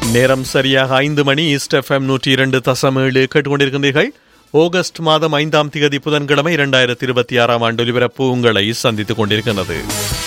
நேரம் சரியாக ஐந்து மணி ஈஸ்ட் எஃப்எம் நூற்றி இரண்டு தசம் ஏழு கேட்டுக்கொண்டிருக்கின்றீர்கள் ஆகஸ்ட் மாதம் ஐந்தாம் திகதி புதன்கிழமை இரண்டாயிரத்தி இருபத்தி ஆறாம் ஆண்டு ஒலிபரப்பு உங்களை சந்தித்துக் கொண்டிருக்கின்றது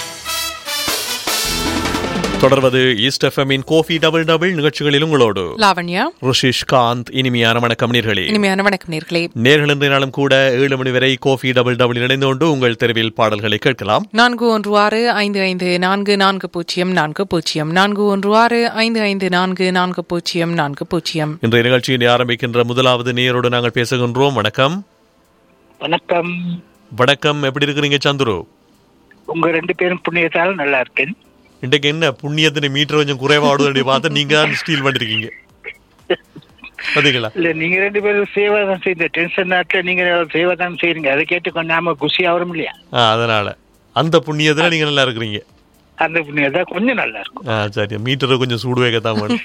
தொடர்வது ஈஸ்ட் எஃப்எம்மின் கோஃபி டபுள் டபுள் நிகழ்ச்சிகளில் உங்களோடு லாவண்யா ருஷிஷ் காந்த் இனிமையான வணக்கம் நேர்களே இனிமையான வணக்கம் நேர்களே நேர்கள் இன்றைய நாளும் கூட ஏழு மணி வரை கோஃபி டபுள் டபுள் இணைந்து கொண்டு உங்கள் தெருவில் பாடல்களை கேட்கலாம் நான்கு ஒன்று ஆறு ஐந்து ஐந்து நான்கு நான்கு பூஜ்ஜியம் நான்கு பூஜ்ஜியம் நான்கு ஒன்று ஆறு ஐந்து ஐந்து நான்கு நான்கு பூஜ்ஜியம் நான்கு பூஜ்ஜியம் இன்றைய நிகழ்ச்சியை ஆரம்பிக்கின்ற முதலாவது நேயரோடு நாங்கள் பேசுகின்றோம் வணக்கம் வணக்கம் வணக்கம் எப்படி இருக்கிறீங்க சந்துரு உங்க ரெண்டு பேரும் புண்ணியத்தால் நல்லா இருக்கேன் இன்றைக்கு என்ன புண்ணியத்தினை மீட்டர் கொஞ்சம் குறைவா ஆடுவது பார்த்து நீங்க தான் ஸ்டீல் பண்ணிருக்கீங்க பாத்தீங்களா இல்ல நீங்க ரெண்டு பேரும் சேவை தான் செய்யுங்க டென்ஷன் நாட்டுல நீங்க சேவை தான் செய்றீங்க அதை கேட்டு கொஞ்சம் நாம குஷி ஆகிறோம் இல்லையா ஆ அதனால அந்த புண்ணியத்துல நீங்க நல்லா இருக்கிறீங்க அந்த புண்ணியம் தான் கொஞ்சம் நல்லா இருக்கும் ஆ சரி மீட்டரை கொஞ்சம் சூடு வைக்கத்தான் வேணும்.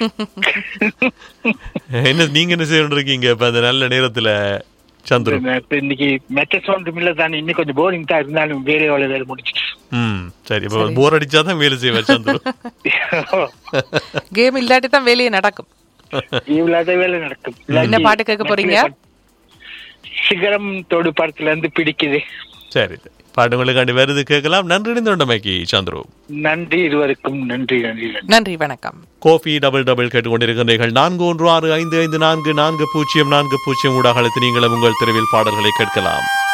என்ன நீங்க என்ன செய்யணும் இருக்கீங்க இப்ப அந்த நல்ல நேரத்துல சந்துரு இப்ப இன்னைக்கு மெச்சஸ் ஒன்றும் இல்ல தானே இன்னும் கொஞ்சம் போரிங் தான் இருந்தாலும் வேலை வேலை வேலை முடிச்சிட்டு ம் சரி இப்ப போர் அடிச்சாதான் வேலை செய்வேன் சந்துரு கேம் இல்லாட்டி தான் வேலையே நடக்கும் இவ்வளவு வேலை நடக்கும் என்ன பாட்டு கேட்க போறீங்க? சிகரம் தொடு படத்துல இருந்து பிடிக்குது சரி சரி பாட்டுங்களுக்காண்டி வருது கேட்கலாம் நன்றி இணைந்தோண்டமைக்கு சந்துரு நன்றி இருவருக்கும் நன்றி நன்றி நன்றி நன்றி வணக்கம் கோஃபி டபுள் டபுள் கேட்டுக்கொண்டிருக்கின்றீர்கள் நான்கு ஒன்று ஆறு ஐந்து ஐந்து நான்கு நான்கு பூஜ்ஜியம் நான்கு பூஜ்ஜியம் ஊடாக அழைத்து நீங்களும் உங்கள் தெருவில் பாடல்களை கேட்கலாம்